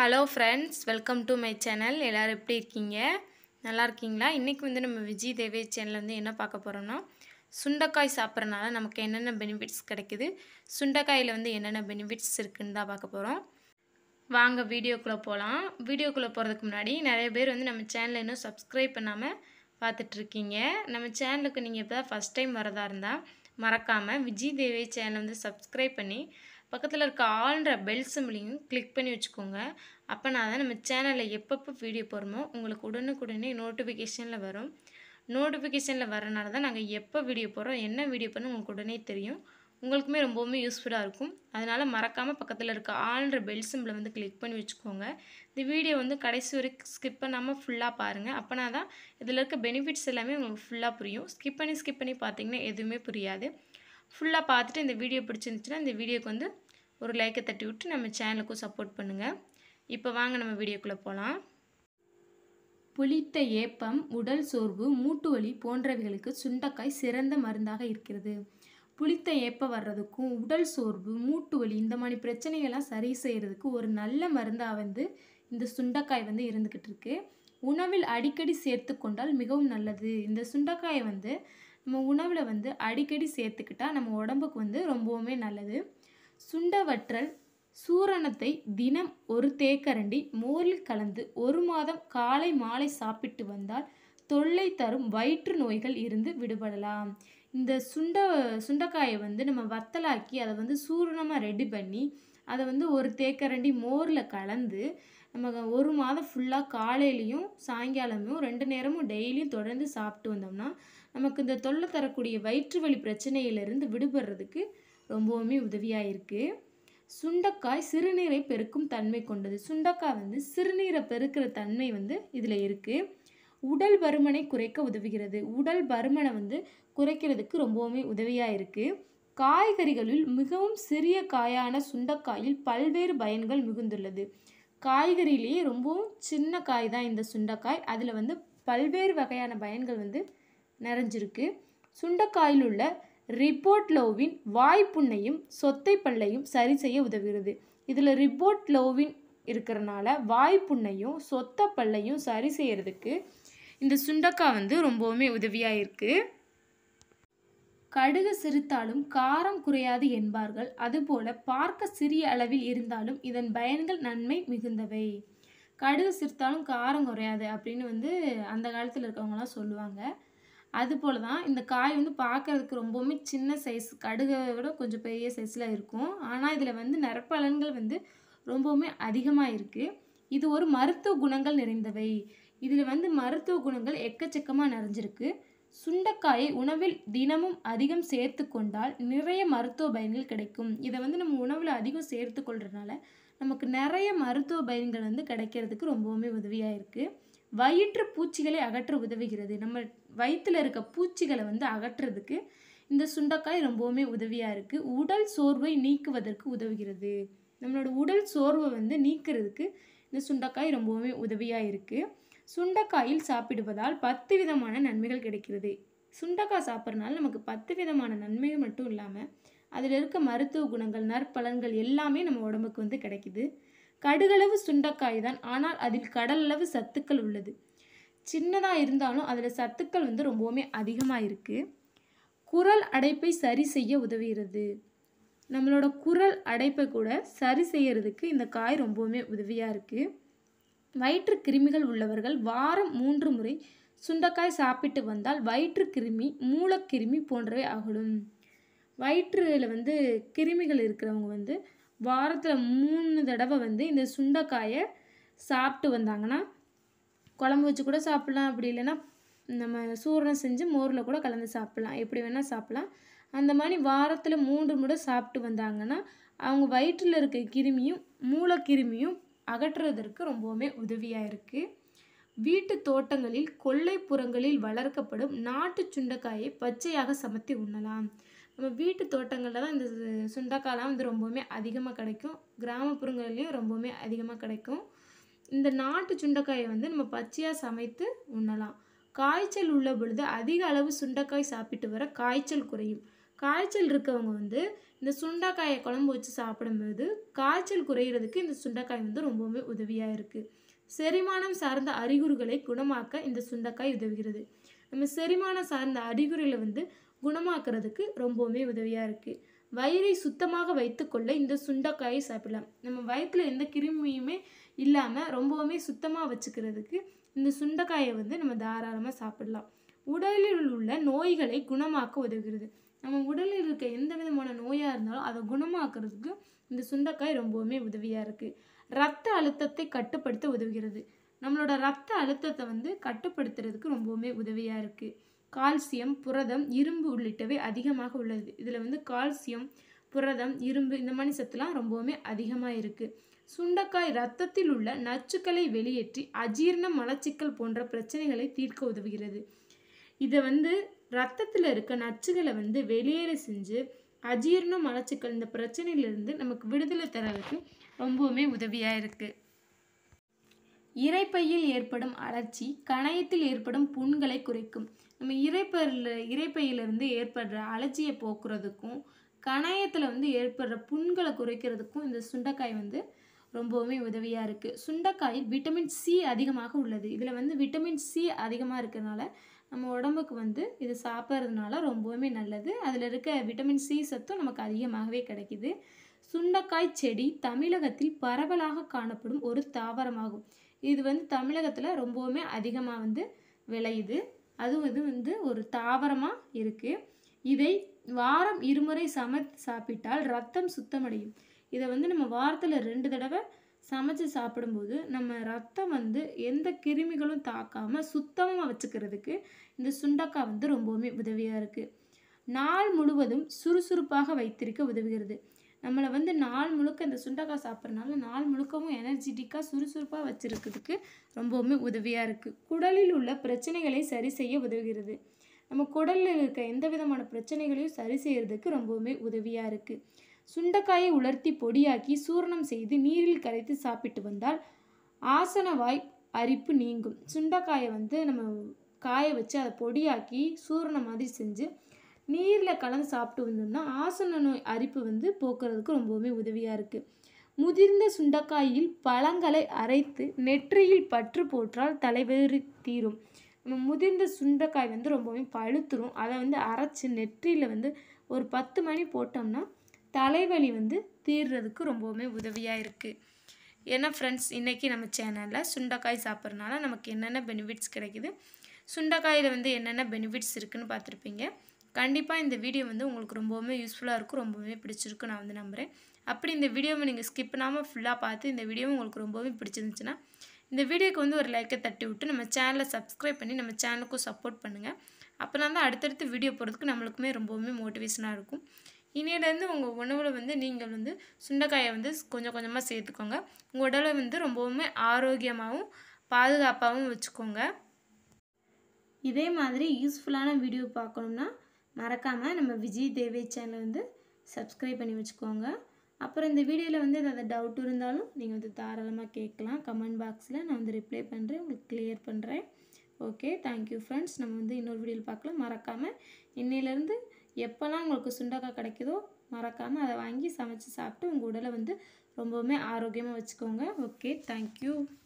hello friends welcome to my channel எல்லோரும் எப்படி இருக்கீங்க நல்லா இருக்கீங்களா இன்றைக்கி வந்து நம்ம விஜய் தேவே சேனலில் வந்து என்ன பார்க்க போகிறோம்னா சுண்டைக்காய் சாப்பிட்றனால நமக்கு என்னென்ன பெனிஃபிட்ஸ் கிடைக்குது சுண்டைக்காயில் வந்து என்னென்ன பெனிஃபிட்ஸ் இருக்குன்னு தான் பார்க்க போகிறோம் வாங்க வீடியோக்குள்ளே போகலாம் வீடியோக்குள்ளே போகிறதுக்கு முன்னாடி நிறைய பேர் வந்து நம்ம சேனலை இன்னும் சப்ஸ்கிரைப் பண்ணாமல் பார்த்துட்ருக்கீங்க நம்ம சேனலுக்கு நீங்கள் இப்போ தான் ஃபஸ்ட் டைம் வரதா இருந்தால் மறக்காமல் விஜய் தேவே சேனலை வந்து சப்ஸ்கிரைப் பண்ணி பக்கத்தில் இருக்க ஆல்ன்ற பெல் சிம்பிளையும் கிளிக் பண்ணி வச்சுக்கோங்க அப்போனா தான் நம்ம சேனலில் எப்பப்போ வீடியோ போடுறோமோ உங்களுக்கு உடனுக்குடனே நோட்டிஃபிகேஷனில் வரும் நோட்டிஃபிகேஷனில் வரனால தான் நாங்கள் எப்போ வீடியோ போடுறோம் என்ன வீடியோ பண்ண உங்களுக்கு உடனே தெரியும் உங்களுக்குமே ரொம்பவுமே யூஸ்ஃபுல்லாக இருக்கும் அதனால் மறக்காமல் பக்கத்தில் இருக்க ஆல்ன்ற பெல் சிம்பிளை வந்து கிளிக் பண்ணி வச்சுக்கோங்க இந்த வீடியோ வந்து கடைசி வரைக்கும் ஸ்கிப் பண்ணாமல் ஃபுல்லாக பாருங்கள் அப்போனா தான் இதில் இருக்க பெனிஃபிட்ஸ் எல்லாமே உங்களுக்கு ஃபுல்லாக புரியும் ஸ்கிப் பண்ணி ஸ்கிப் பண்ணி பார்த்தீங்கன்னா எதுவுமே புரியாது ஃபுல்லாக பார்த்துட்டு இந்த வீடியோ பிடிச்சிருந்துச்சுன்னா இந்த வீடியோக்கு வந்து ஒரு லைக்கை தட்டி விட்டு நம்ம சேனலுக்கும் சப்போர்ட் பண்ணுங்கள் இப்போ வாங்க நம்ம வீடியோக்குள்ளே போகலாம் புளித்த ஏப்பம் உடல் சோர்வு மூட்டு வலி போன்றவைகளுக்கு சுண்டைக்காய் சிறந்த மருந்தாக இருக்கிறது புளித்த ஏப்பம் வர்றதுக்கும் உடல் சோர்வு மூட்டு வலி இந்த மாதிரி பிரச்சனைகள்லாம் சரி செய்கிறதுக்கு ஒரு நல்ல மருந்தாக வந்து இந்த சுண்டைக்காய் வந்து இருந்துக்கிட்டு இருக்கு உணவில் அடிக்கடி சேர்த்து கொண்டால் மிகவும் நல்லது இந்த சுண்டைக்காயை வந்து நம்ம உணவில் வந்து அடிக்கடி சேர்த்துக்கிட்டால் நம்ம உடம்புக்கு வந்து ரொம்பவுமே நல்லது சுண்டவற்றல் சூரணத்தை தினம் ஒரு தேக்கரண்டி மோரில் கலந்து ஒரு மாதம் காலை மாலை சாப்பிட்டு வந்தால் தொல்லை தரும் வயிற்று நோய்கள் இருந்து விடுபடலாம் இந்த சுண்ட சுண்டைக்காயை வந்து நம்ம வத்தலாக்கி அதை வந்து சூரணமாக ரெடி பண்ணி அதை வந்து ஒரு தேக்கரண்டி மோரில் கலந்து நம்ம ஒரு மாதம் ஃபுல்லாக காலையிலையும் சாயங்காலமும் ரெண்டு நேரமும் டெய்லியும் தொடர்ந்து சாப்பிட்டு வந்தோம்னா நமக்கு இந்த தொல்லை தரக்கூடிய வயிற்று வலி பிரச்சனையிலிருந்து விடுபடுறதுக்கு ரொம்பவுமே உதவியாக இருக்குது சுண்டைக்காய் சிறுநீரை பெருக்கும் தன்மை கொண்டது சுண்டைக்காய் வந்து சிறுநீரை பெருக்கிற தன்மை வந்து இதில் இருக்குது உடல் பருமனை குறைக்க உதவுகிறது உடல் பருமனை வந்து குறைக்கிறதுக்கு ரொம்பவுமே உதவியாக இருக்குது காய்கறிகளில் மிகவும் சிறிய காயான சுண்டைக்காயில் பல்வேறு பயன்கள் மிகுந்துள்ளது காய்கறியிலேயே ரொம்பவும் சின்ன காய் தான் இந்த சுண்டைக்காய் அதில் வந்து பல்வேறு வகையான பயன்கள் வந்து நிறைஞ்சிருக்கு சுண்டைக்காயில் உள்ள ரிப்போர்ட்லோவின் வாய்ப்புண்ணையும் சொத்தை பல்லையும் சரி செய்ய உதவுகிறது இதில் ரிப்போர்ட்லோவின் இருக்கிறனால வாய்ப்புண்ணையும் சொத்த பல்லையும் சரி செய்கிறதுக்கு இந்த சுண்டக்காய் வந்து ரொம்பவுமே உதவியாக இருக்குது கடுகு சிரித்தாலும் காரம் குறையாது என்பார்கள் அதுபோல பார்க்க சிறிய அளவில் இருந்தாலும் இதன் பயன்கள் நன்மை மிகுந்தவை கடுகு சிரித்தாலும் காரம் குறையாது அப்படின்னு வந்து அந்த காலத்தில் இருக்கவங்களாம் சொல்லுவாங்க அதுபோல தான் இந்த காய் வந்து பார்க்குறதுக்கு ரொம்பவுமே சின்ன சைஸ் கடுகை விட கொஞ்சம் பெரிய சைஸில் இருக்கும் ஆனால் இதில் வந்து நற்பலன்கள் வந்து ரொம்பவுமே அதிகமாக இருக்குது இது ஒரு மருத்துவ குணங்கள் நிறைந்தவை இதில் வந்து மருத்துவ குணங்கள் எக்கச்சக்கமாக நிறைஞ்சிருக்கு சுண்டைக்காயை உணவில் தினமும் அதிகம் சேர்த்து கொண்டால் நிறைய மருத்துவ பயன்கள் கிடைக்கும் இதை வந்து நம்ம உணவில் அதிகம் சேர்த்து கொள்றதுனால நமக்கு நிறைய மருத்துவ பயன்கள் வந்து கிடைக்கிறதுக்கு ரொம்பவுமே உதவியாக இருக்குது வயிற்று பூச்சிகளை அகற்ற உதவுகிறது நம்ம வயிற்றில் இருக்க பூச்சிகளை வந்து அகற்றுறதுக்கு இந்த சுண்டைக்காய் ரொம்பவுமே உதவியாக இருக்குது உடல் சோர்வை நீக்குவதற்கு உதவுகிறது நம்மளோட உடல் சோர்வை வந்து நீக்கிறதுக்கு இந்த சுண்டைக்காய் ரொம்பவுமே உதவியாக இருக்குது சுண்டைக்காயில் சாப்பிடுவதால் பத்து விதமான நன்மைகள் கிடைக்கிறது சுண்டைக்காய் சாப்பிட்றதுனால நமக்கு பத்து விதமான நன்மைகள் மட்டும் இல்லாமல் அதில் இருக்க மருத்துவ குணங்கள் நற்பலன்கள் எல்லாமே நம்ம உடம்புக்கு வந்து கிடைக்குது கடுகளவு சுண்டைக்காய் தான் ஆனால் அதில் கடலளவு சத்துக்கள் உள்ளது சின்னதாக இருந்தாலும் அதில் சத்துக்கள் வந்து ரொம்பவுமே அதிகமாக இருக்குது குரல் அடைப்பை சரி செய்ய உதவுகிறது நம்மளோட குரல் அடைப்பை கூட சரி செய்யறதுக்கு இந்த காய் ரொம்பவுமே உதவியாக இருக்குது வயிற்று கிருமிகள் உள்ளவர்கள் வாரம் மூன்று முறை சுண்டைக்காய் சாப்பிட்டு வந்தால் வயிற்று கிருமி மூலக்கிருமி போன்றவை அகலும் வயிற்றில் வந்து கிருமிகள் இருக்கிறவங்க வந்து வாரத்தில் மூணு தடவை வந்து இந்த சுண்டைக்காயை சாப்பிட்டு வந்தாங்கன்னா குழம்பு வச்சு கூட சாப்பிட்லாம் அப்படி இல்லைன்னா நம்ம சூரணம் செஞ்சு மோரில் கூட கலந்து சாப்பிட்லாம் எப்படி வேணால் சாப்பிட்லாம் அந்த மாதிரி வாரத்தில் மூன்று முறை சாப்பிட்டு வந்தாங்கன்னா அவங்க வயிற்றில் இருக்க கிருமியும் மூலக்கிருமியும் அகற்றுவதற்கு ரொம்பவுமே உதவியாக இருக்குது வீட்டு தோட்டங்களில் கொல்லைப்புறங்களில் வளர்க்கப்படும் நாட்டு சுண்டைக்காயை பச்சையாக சமத்தி உண்ணலாம் நம்ம வீட்டு தோட்டங்களில் தான் இந்த சுண்டைக்காய்லாம் வந்து ரொம்பவுமே அதிகமாக கிடைக்கும் கிராமப்புறங்கள்லேயும் ரொம்பவுமே அதிகமாக கிடைக்கும் இந்த நாட்டு சுண்டைக்காயை வந்து நம்ம பச்சையாக சமைத்து உண்ணலாம் காய்ச்சல் உள்ள பொழுது அதிக அளவு சுண்டைக்காய் சாப்பிட்டு வர காய்ச்சல் குறையும் காய்ச்சல் இருக்கவங்க வந்து இந்த சுண்டைக்காயை குழம்பு வச்சு சாப்பிடும்போது காய்ச்சல் குறையிறதுக்கு இந்த சுண்டைக்காய் வந்து ரொம்பவுமே உதவியாக இருக்குது செரிமானம் சார்ந்த அறிகுறிகளை குணமாக்க இந்த சுண்டைக்காய் உதவுகிறது நம்ம செரிமானம் சார்ந்த அறிகுறிகளை வந்து குணமாக்குறதுக்கு ரொம்பவுமே உதவியாக இருக்குது வயிறை சுத்தமாக வைத்துக்கொள்ள இந்த சுண்டைக்காயை சாப்பிடலாம் நம்ம வயிற்றில் எந்த கிருமியுமே இல்லாமல் ரொம்பவுமே சுத்தமாக வச்சுக்கிறதுக்கு இந்த சுண்டைக்காயை வந்து நம்ம தாராளமாக சாப்பிடலாம் உடலில் உள்ள நோய்களை குணமாக்க உதவுகிறது நம்ம உடலில் இருக்க எந்த விதமான நோயாக இருந்தாலும் அதை குணமாக்குறதுக்கு இந்த சுண்டைக்காய் ரொம்பவுமே உதவியாக இருக்குது ரத்த அழுத்தத்தை கட்டுப்படுத்த உதவுகிறது நம்மளோட ரத்த அழுத்தத்தை வந்து கட்டுப்படுத்துறதுக்கு ரொம்பவுமே உதவியாக இருக்குது கால்சியம் புரதம் இரும்பு உள்ளிட்டவை அதிகமாக உள்ளது இதில் வந்து கால்சியம் புரதம் இரும்பு இந்த மாதிரி சத்துலாம் ரொம்பவுமே அதிகமாக இருக்குது சுண்டைக்காய் ரத்தத்தில் உள்ள நச்சுக்களை வெளியேற்றி அஜீரண மலச்சிக்கல் போன்ற பிரச்சனைகளை தீர்க்க உதவுகிறது இதை வந்து ரத்தத்தில் இருக்க நச்சுகளை வந்து வெளியேற செஞ்சு அஜீரணம் மலச்சிக்கல் இந்த பிரச்சனையிலிருந்து நமக்கு விடுதலை தரதுக்கு ரொம்பவுமே உதவியாக இருக்குது இறைப்பையில் ஏற்படும் அழற்சி கணையத்தில் ஏற்படும் புண்களை குறைக்கும் நம்ம இறைப்பையில் இறைப்பையிலிருந்து ஏற்படுற அலர்ஜியை போக்குறதுக்கும் கணையத்தில் வந்து ஏற்படுற புண்களை குறைக்கிறதுக்கும் இந்த சுண்டைக்காய் வந்து ரொம்பவுமே உதவியாக இருக்குது சுண்டைக்காயில் விட்டமின் சி அதிகமாக உள்ளது இதில் வந்து விட்டமின் சி அதிகமாக இருக்கிறதுனால நம்ம உடம்புக்கு வந்து இது சாப்பிட்றதுனால ரொம்பவுமே நல்லது அதில் இருக்க விட்டமின் சி சத்தும் நமக்கு அதிகமாகவே கிடைக்கிது சுண்டைக்காய் செடி தமிழகத்தில் பரவலாக காணப்படும் ஒரு தாவரமாகும் இது வந்து தமிழகத்தில் ரொம்பவுமே அதிகமாக வந்து விளையுது அது வந்து வந்து ஒரு தாவரமாக இருக்குது இதை வாரம் இருமுறை சமைத்து சாப்பிட்டால் ரத்தம் சுத்தமடையும் இதை வந்து நம்ம வாரத்தில் ரெண்டு தடவை சமைச்சு சாப்பிடும்போது நம்ம ரத்தம் வந்து எந்த கிருமிகளும் தாக்காமல் சுத்தமாக வச்சுக்கிறதுக்கு இந்த சுண்டக்காய் வந்து ரொம்பவுமே உதவியாக இருக்குது நாள் முழுவதும் சுறுசுறுப்பாக வைத்திருக்க உதவுகிறது நம்மளை வந்து நாள் முழுக்க இந்த சுண்டக்காய் சாப்பிட்றனால நாள் முழுக்கவும் எனர்ஜெட்டிக்காக சுறுசுறுப்பாக வச்சுருக்கிறதுக்கு ரொம்பவுமே உதவியாக இருக்குது குடலில் உள்ள பிரச்சனைகளை சரி செய்ய உதவுகிறது நம்ம குடலில் இருக்க எந்த விதமான பிரச்சனைகளையும் சரி செய்யறதுக்கு ரொம்பவுமே உதவியாக இருக்குது சுண்டைக்காயை உலர்த்தி பொடியாக்கி சூரணம் செய்து நீரில் கரைத்து சாப்பிட்டு வந்தால் ஆசனவாய் அரிப்பு நீங்கும் சுண்டைக்காயை வந்து நம்ம காய வச்சு அதை பொடியாக்கி சூரணம் மாதிரி செஞ்சு நீரில் கலந்து சாப்பிட்டு வந்தோம்னா ஆசன நோய் அரிப்பு வந்து போக்குறதுக்கு ரொம்பவுமே உதவியாக இருக்குது முதிர்ந்த சுண்டைக்காயில் பழங்களை அரைத்து நெற்றியில் பற்று போற்றால் தலைவரி தீரும் நம்ம முதிர்ந்த சுண்டைக்காய் வந்து ரொம்பவுமே பழுத்துரும் அதை வந்து அரைச்சி நெற்றியில் வந்து ஒரு பத்து மணி போட்டோம்னா தலைவலி வந்து தீர்றதுக்கு ரொம்பவுமே உதவியாக இருக்குது ஏன்னா ஃப்ரெண்ட்ஸ் இன்றைக்கி நம்ம சேனலில் சுண்டைக்காய் சாப்பிட்றதுனால நமக்கு என்னென்ன பெனிஃபிட்ஸ் கிடைக்குது சுண்டைக்காயில் வந்து என்னென்ன பெனிஃபிட்ஸ் இருக்குதுன்னு பார்த்துருப்பீங்க கண்டிப்பாக இந்த வீடியோ வந்து உங்களுக்கு ரொம்பவுமே யூஸ்ஃபுல்லாக இருக்கும் ரொம்பவுமே பிடிச்சிருக்கு நான் வந்து நம்புகிறேன் அப்படி இந்த வீடியோவை நீங்கள் ஸ்கிப் பண்ணாமல் ஃபுல்லாக பார்த்து இந்த வீடியோ உங்களுக்கு ரொம்பவே பிடிச்சிருந்துச்சுன்னா இந்த வீடியோக்கு வந்து ஒரு லைக்கை தட்டி விட்டு நம்ம சேனலை சப்ஸ்கிரைப் பண்ணி நம்ம சேனலுக்கும் சப்போர்ட் பண்ணுங்கள் அப்போனா தான் அடுத்தடுத்து வீடியோ போகிறதுக்கு நம்மளுக்குமே ரொம்பவுமே மோட்டிவேஷனாக இருக்கும் இனியிலேருந்து உங்கள் உணவில் வந்து நீங்கள் வந்து சுண்டைக்காயை வந்து கொஞ்சம் கொஞ்சமாக சேர்த்துக்கோங்க உங்கள் உடலை வந்து ரொம்பவுமே ஆரோக்கியமாகவும் பாதுகாப்பாகவும் வச்சுக்கோங்க இதே மாதிரி யூஸ்ஃபுல்லான வீடியோ பார்க்கணுன்னா மறக்காமல் நம்ம விஜய் தேவே சேனலை வந்து சப்ஸ்கிரைப் பண்ணி வச்சுக்கோங்க அப்புறம் இந்த வீடியோவில் வந்து ஏதாவது டவுட் இருந்தாலும் நீங்கள் வந்து தாராளமாக கேட்கலாம் கமெண்ட் பாக்ஸில் நான் வந்து ரிப்ளை பண்ணுறேன் உங்களுக்கு கிளியர் பண்ணுறேன் ஓகே தேங்க்யூ ஃப்ரெண்ட்ஸ் நம்ம வந்து இன்னொரு வீடியோவில் பார்க்கலாம் மறக்காமல் இன்னையிலேருந்து எப்போல்லாம் உங்களுக்கு சுண்டக்காய் கிடைக்குதோ மறக்காமல் அதை வாங்கி சமைச்சு சாப்பிட்டு உங்கள் உடலை வந்து ரொம்பவுமே ஆரோக்கியமாக வச்சுக்கோங்க ஓகே தேங்க்யூ